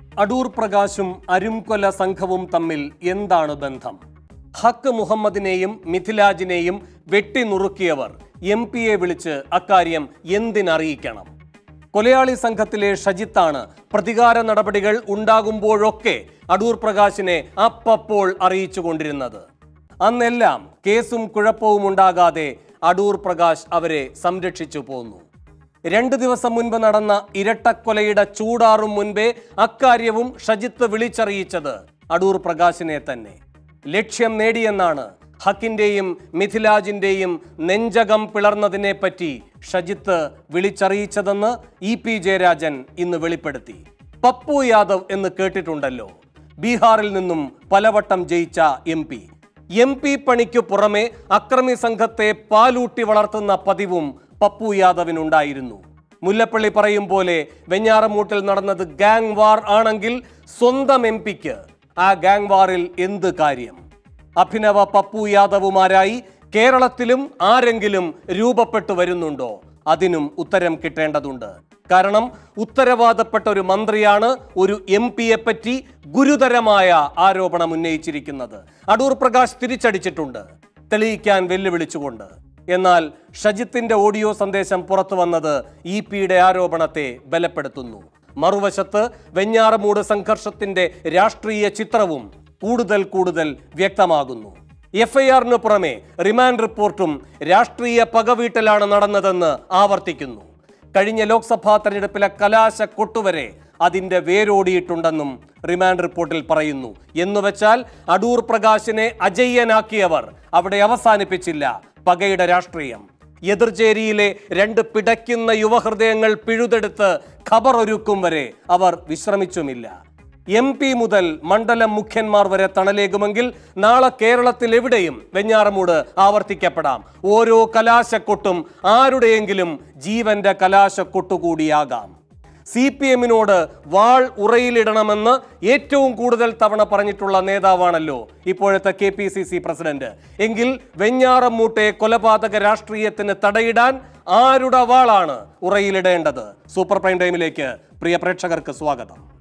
അടൂർ പ്രകാശും അരുംകൊല സംഘവും തമ്മിൽ എന്താണ് ബന്ധം ഹക്ക് മുഹമ്മദിനെയും മിഥിലാജിനെയും വെട്ടിനുറുക്കിയവർ എം പിയെ വിളിച്ച് അക്കാര്യം എന്തിനറിയിക്കണം കൊലയാളി സംഘത്തിലെ ഷജിത്താണ് പ്രതികാര നടപടികൾ ഉണ്ടാകുമ്പോഴൊക്കെ അടൂർ പ്രകാശിനെ അപ്പപ്പോൾ അറിയിച്ചുകൊണ്ടിരുന്നത് അന്നെല്ലാം കേസും കുഴപ്പവും ഉണ്ടാകാതെ അടൂർ പ്രകാശ് അവരെ സംരക്ഷിച്ചു പോന്നു രണ്ട് ദിവസം മുൻപ് നടന്ന ഇരട്ടക്കൊലയുടെ ചൂടാറും മുൻപേ അക്കാര്യവും ഷജിത്ത് വിളിച്ചറിയിച്ചത് അടൂർ പ്രകാശിനെ തന്നെ ലക്ഷ്യം നേടിയെന്നാണ് ഹക്കിന്റെയും മിഥിലാജിന്റെയും നെഞ്ചകം പിളർന്നതിനെ പറ്റി ഷജിത്ത് വിളിച്ചറിയിച്ചതെന്ന് ഇ പി ജയരാജൻ ഇന്ന് വെളിപ്പെടുത്തി പപ്പു യാദവ് എന്ന് കേട്ടിട്ടുണ്ടല്ലോ ബീഹാറിൽ നിന്നും പലവട്ടം ജയിച്ച എം പി എം പി പണിക്കു പുറമെ അക്രമി സംഘത്തെ പാലൂട്ടി വളർത്തുന്ന പതിവും പപ്പു യാദവിനുണ്ടായിരുന്നു മുല്ലപ്പള്ളി പറയും പോലെ വെഞ്ഞാറമൂട്ടിൽ നടന്നത് ഗാങ് വാർ ആണെങ്കിൽ സ്വന്തം എം പിക്ക് ആ ഗാങ് വാറിൽ എന്ത് കാര്യം അഭിനവ പപ്പു യാദവുമാരായി കേരളത്തിലും ആരെങ്കിലും രൂപപ്പെട്ടു വരുന്നുണ്ടോ അതിനും ഉത്തരം കിട്ടേണ്ടതുണ്ട് കാരണം ഉത്തരവാദപ്പെട്ട ഒരു മന്ത്രിയാണ് ഒരു എം പിയെ പറ്റി ഗുരുതരമായ ആരോപണം ഉന്നയിച്ചിരിക്കുന്നത് അടൂർ പ്രകാശ് തിരിച്ചടിച്ചിട്ടുണ്ട് തെളിയിക്കാൻ വെല്ലുവിളിച്ചുകൊണ്ട് എന്നാൽ ഷജിത്തിന്റെ ഓഡിയോ സന്ദേശം പുറത്തു വന്നത് ഇ പിയുടെ ആരോപണത്തെ ബലപ്പെടുത്തുന്നു മറുവശത്ത് വെഞ്ഞാറമൂട് സംഘർഷത്തിന്റെ രാഷ്ട്രീയ ചിത്രവും കൂടുതൽ കൂടുതൽ വ്യക്തമാകുന്നു എഫ്ഐആറിന് പുറമെ റിമാൻഡ് റിപ്പോർട്ടും രാഷ്ട്രീയ പകവീട്ടലാണ് നടന്നതെന്ന് ആവർത്തിക്കുന്നു കഴിഞ്ഞ ലോക്സഭാ തെരഞ്ഞെടുപ്പിലെ കലാശ കൊട്ടുവരെ അതിന്റെ വേരോടിയിട്ടുണ്ടെന്നും റിമാൻഡ് റിപ്പോർട്ടിൽ പറയുന്നു എന്നുവെച്ചാൽ അടൂർ പ്രകാശിനെ അജയ്യനാക്കിയവർ അവിടെ അവസാനിപ്പിച്ചില്ല പകയുടെ രാഷ്ട്രീയം എതിർചേരിയിലെ രണ്ട് പിടയ്ക്കുന്ന യുവഹൃദയങ്ങൾ പിഴുതെടുത്ത് ഖബർ ഒരുക്കും വരെ അവർ വിശ്രമിച്ചുമില്ല എം പി മുതൽ മണ്ഡലം മുഖ്യന്മാർ വരെ തണലേകുമെങ്കിൽ നാളെ കേരളത്തിൽ എവിടെയും വെഞ്ഞാറമൂട് ആവർത്തിക്കപ്പെടാം ഓരോ കലാശക്കൊട്ടും ആരുടെയെങ്കിലും ജീവന്റെ കലാശക്കൊട്ടുകൂടിയാകാം സി പി എമ്മിനോട് വാൾ ഉറയിലിടണമെന്ന് ഏറ്റവും കൂടുതൽ തവണ പറഞ്ഞിട്ടുള്ള നേതാവാണല്ലോ ഇപ്പോഴത്തെ K P C C president എങ്കിൽ വെഞ്ഞാറമ്മൂട്ടെ കൊലപാതക രാഷ്ട്രീയത്തിന് തടയിടാൻ ആരുടെ വാളാണ് ഉറയിലിടേണ്ടത് സൂപ്പർ പ്രൈം ടൈമിലേക്ക് പ്രിയ പ്രേക്ഷകർക്ക് സ്വാഗതം